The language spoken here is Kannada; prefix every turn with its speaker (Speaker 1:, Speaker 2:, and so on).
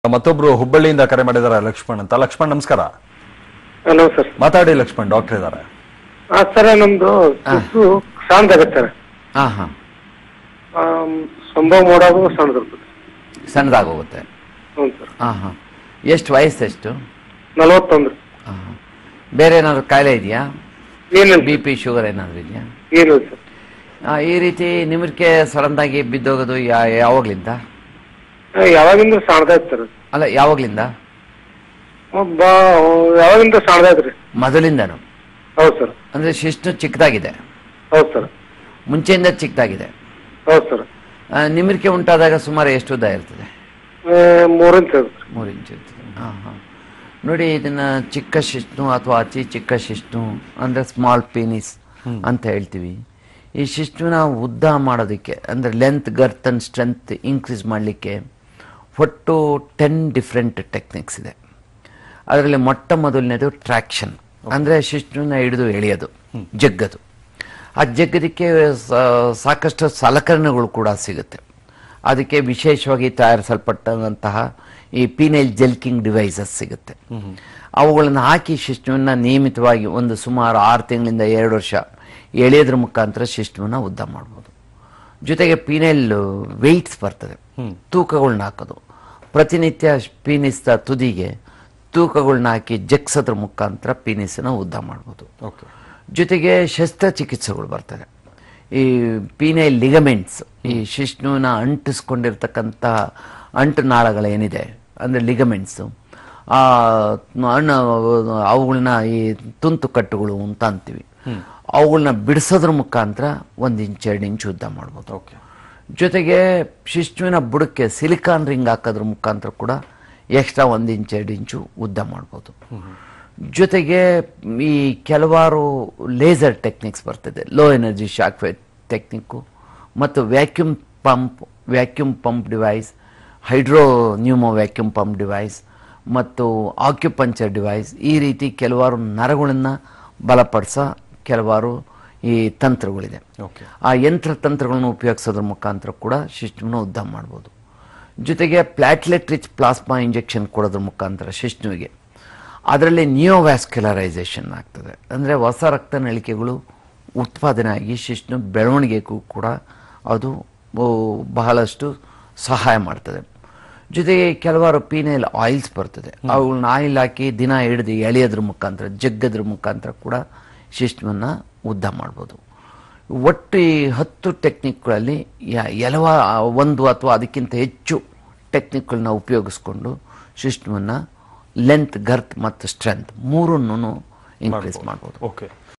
Speaker 1: ಮತ್ತೊಬ್ರು ಹುಬ್ಬಳ್ಳಿಯಿಂದ ಕರೆ ಮಾಡಿದಾರೆ ಲಕ್ಷ್ಮಣ್ ಅಂತ ಲಕ್ಷ್ಮಣ್ ನಮಸ್ಕಾರ
Speaker 2: ಹಲೋ ಸರ್
Speaker 1: ಮಾತಾಡಿ ಲಕ್ಷ್ಮಣ್ ಡಾಕ್ಟರ್ ಇದ್ದಾರೆ
Speaker 2: ಹಾ ಸರ್ ನಮ್ದು ಸುತ್ತು ಸಣ್ಣದಾಗತ್ತೆ ಸರ್
Speaker 3: ಹಾ ಹಾ
Speaker 2: ಆಮ್, ಸಂಭವ ಮಾಡೋದು ಸಣ್ಣದಿರ್ತದೆ
Speaker 3: ಸಣ್ಣದಾಗೋಗುತ್ತೆ
Speaker 2: ಹ್ಞೂ ಸರ್
Speaker 3: ಹಾ ಹಾ ಎಷ್ಟು ವಯಸ್ಸೆಷ್ಟು
Speaker 2: ನಲವತ್ತೊಂದು
Speaker 3: ಹಾ ಹಾ. ಬೇರೆ ಏನಾದ್ರು ಕಾಯಿಲೆ ಇದೆಯಾ
Speaker 2: ಏನಿಲ್ಲ
Speaker 3: ಬಿ ಪಿ ಶುಗರ್ ಏನಾದ್ರು ಇದೆಯಾ
Speaker 2: ಏನಿಲ್ಲ ಸರ್
Speaker 3: ಆ, ಈ ರೀತಿ ನಿಮಿರ್ಕೆ ಸಡನ್ನಾಗಿ ಬಿದ್ದೋಗೋದು ಯಾ ಯಾವಾಗ್ಲಿಂದ
Speaker 2: ಆ, ಯಾವಾಗಿಂದ ಸಣ್ಣದಾಯ್ತು ಸರ್
Speaker 3: ಅಲ್ಲ ಯಾವಾಗ್ಲಿಂದ
Speaker 2: ಬಾ ಯಾವಾಗಿಂದ ಸಣ್ಣದಾಯ್ತು
Speaker 3: ಮೊದಲಿಂದನು
Speaker 2: ಹೌದು ಸರ್
Speaker 3: ಅಂದ್ರೆ ಶಿಸ್ತು ಚಿಕ್ಕದಾಗಿದೆ
Speaker 2: ಹೌದು ಸರ್
Speaker 3: ಮುಂಚೆಯಿಂದ ಚಿಕ್ಕದಾಗಿದೆ
Speaker 2: ಹೌದು ಸರ್
Speaker 3: ಆ, ನಿಮಿರ್ಕೆ ಉಂಟಾದಾಗ ಸುಮಾರು ಎಷ್ಟು ಉದ್ದ ಇರ್ತದೆ
Speaker 2: ಮೂರಿಂಚ್ ಸರ್
Speaker 3: ಮೂರು ಇಂಚು ಇರ್ತದೆ ಹಾ ಹಾ ನೋಡಿ ಇದನ್ನ ಚಿಕ್ಕ ಶಿಶ್ನು ಅಥವಾ ಅತಿ ಚಿಕ್ಕ ಶಿಶ್ನು ಅಂದ್ರೆ ಸ್ಮಾಲ್ ಪೀನಿಸ್ ಅಂತ ಹೇಳ್ತೀವಿ ಈ ಶಿಶ್ನುನ ಉದ್ದ ಮಾಡೋದಕ್ಕೆ ಅಂದ್ರೆ length girth and strength increase ಮಾಡಲಿಕ್ಕೆ ಒಟ್ಟು ಟೆನ್ ಡಿಫ್ರೆಂಟ್ ಟೆಕ್ನಿಕ್ಸ್ ಇದೆ ಅದರಲ್ಲಿ ಮೊಟ್ಟ ಮೊದಲನೇದು ಟ್ರ್ಯಾಕ್ಷನ್ ಅಂದ್ರೆ ಶಿಶ್ನುನ ಹಿಡಿದು ಎಳೆಯೋದು ಜಗ್ಗದು ಆ ಜಗ್ಗದಕ್ಕೆ ಸ- ಸಾಕಷ್ಟು ಸಲಕರಣೆಗಳು ಕೂಡ ಸಿಗುತ್ತೆ ಅದಕ್ಕೆ ವಿಶೇಷವಾಗಿ ತಯಾರಿಸಲ್ಪಟ್ಟಂತಹ ಈ ಪೀನೈಲ್ ಜೆಲ್ಕಿಂಗ್ ಡಿವೈಸಸ್ ಸಿಗುತ್ತೆ ಅವುಗಳನ್ನು ಹಾಕಿ ಶಿಶ್ನುವನ್ನ ನಿಯಮಿತವಾಗಿ ಒಂದು ಸುಮಾರು ಆರು ತಿಂಗಳಿಂದ ಎರಡು ವರ್ಷ ಎಳೆಯೋದ್ರ ಮುಖಾಂತರ ಶಿಶ್ನುವನ್ನ ಉದ್ದ ಮಾಡ್ಬೋದು ಜೊತೆಗೆ ಪೀನೈಲ್ ವೆಯ್ಟ್ಸ್ ಬರ್ತದೆ ತೂಕಗಳನ್ನ ಹಾಕೋದು ಪ್ರತಿನಿತ್ಯ ಪೀನಿಸ್ದ ತುದಿಗೆ ತೂಕಗಳನ್ನ ಹಾಕಿ ಜಗ್ಸೋದ್ರ ಮುಖಾಂತರ ಪೀನಿಸನ್ನ ಉದ್ದ ಮಾಡ್ಬೋದು
Speaker 1: ಓಕೆ
Speaker 3: ಜೊತೆಗೆ ಶಸ್ತ್ರಚಿಕಿತ್ಸೆಗಳು ಬರ್ತದೆ ಈ ಪೀನೈಲ್ ಲಿಗಮೆಂಟ್ಸ್ ಈ ಶಿಶ್ನುವಿನ ಅಂಟಿಸ್ಕೊಂಡಿರ್ತಕ್ಕಂಥ ಅಂಟು ನಾಳಗಳೇನಿದೆ ಅಂದರೆ ಲಿಗಮೆಂಟ್ಸು ಆ ಹಣ್ಣು ಅವುಗಳನ್ನ ಈ ತುಂತು ಕಟ್ಟುಗಳು ಅಂತ ಅಂತೀವಿ ಅವುಗಳನ್ನ ಬಿಡಿಸೋದ್ರ ಮುಖಾಂತರ ಒಂದು ಇಂಚ್ ಎರಡು ಇಂಚು ಉದ್ದ ಮಾಡ್ಬೋದು
Speaker 1: ಓಕೆ
Speaker 3: ಜೊತೆಗೆ ಶಿಶುವಿನ ಬುಡಕ್ಕೆ ಸಿಲಿಕಾನ್ ರಿಂಗ್ ಹಾಕೋದ್ರ ಮುಖಾಂತರ ಕೂಡ ಎಕ್ಸ್ಟ್ರಾ ಒಂದು ಇಂಚ್ ಎರಡು ಇಂಚು ಉದ್ದ ಮಾಡ್ಬೋದು ಜೊತೆಗೆ ಈ ಕೆಲವಾರು ಲೇಸರ್ ಟೆಕ್ನಿಕ್ಸ್ ಬರ್ತದೆ low energy shock wave technique ಮತ್ತು vacuum pump vacuum pump device hydro pneumo vacuum pump device ಮತ್ತು ಆಕ್ಯುಪಂಚರ್ ಡಿವೈಸ್ ಈ ರೀತಿ ಕೆಲವಾರು ನರಗಳನ್ನು ಬಲಪಡಿಸೋ ಕೆಲವಾರು ಈ ತಂತ್ರಗಳಿದೆ
Speaker 1: ಓಕೆ
Speaker 3: ಆ ಯಂತ್ರ ತಂತ್ರಗಳನ್ನು ಉಪಯೋಗಿಸೋದ್ರ ಮುಖಾಂತರ ಕೂಡ ಶಿಶ್ನುವನ್ನು ಉದ್ದ ಮಾಡ್ಬೋದು ಜೊತೆಗೆ ಪ್ಲಾಟ್ಲೆಟ್ ರಿಚ್ ಪ್ಲಾಸ್ಮಾ ಇಂಜೆಕ್ಷನ್ ಕೊಡೋದ್ರ ಮುಖಾಂತರ ಶಿಶ್ನುವಿಗೆ ಅದರಲ್ಲಿ ನಿಯೋವ್ಯಾಸ್ಕ್ಯುಲರೈಸೇಷನ್ ಆಗ್ತದೆ ಅಂದರೆ ಹೊಸ ರಕ್ತನಳಿಕೆಗಳು ಉತ್ಪಾದನೆ ಆಗಿ ಶಿಶ್ನು ಬೆಳವಣಿಗೆಗೂ ಕೂಡ ಅದು ಓ, ಬಹಳಷ್ಟು ಸಹಾಯ ಮಾಡ್ತದೆ ಜೊತೆಗೆ ಕೆಲವಾರು ಪೀನೈಲ್ ಆಯಿಲ್ಸ್ ಬರ್ತದೆ ಅವುಗಳನ್ನ ಆಯಿಲ್ ಹಾಕಿ ದಿನ ಹಿಡಿದು ಎಳೆಯೋದ್ರ ಮುಖಾಂತರ ಜಗ್ಗದ್ರ ಮುಖಾಂತರ ಕೂಡ ಶಿಶ್ನವನ್ನು ಉದ್ದ ಮಾಡ್ಬೋದು ಒಟ್ಟು ಈ ಹತ್ತು ಟೆಕ್ನಿಕ್ಗಳಲ್ಲಿ ಯ- ಕೆಲವ ಒಂದು ಅಥವಾ ಅದಕ್ಕಿಂತ ಹೆಚ್ಚು ಟೆಕ್ನಿಕ್ಗಳನ್ನ ಉಪಯೋಗಿಸ್ಕೊಂಡು ಶಿಶ್ನವನ್ನು ಲೆಂತ್ ಗರ್ತ್ ಮತ್ತು ಸ್ಟ್ರೆಂತ್ ಮೂರನ್ನು ಇನ್ಕ್ರೀಸ್ ಮಾಡ್ಬೋದು
Speaker 1: ಓಕೆ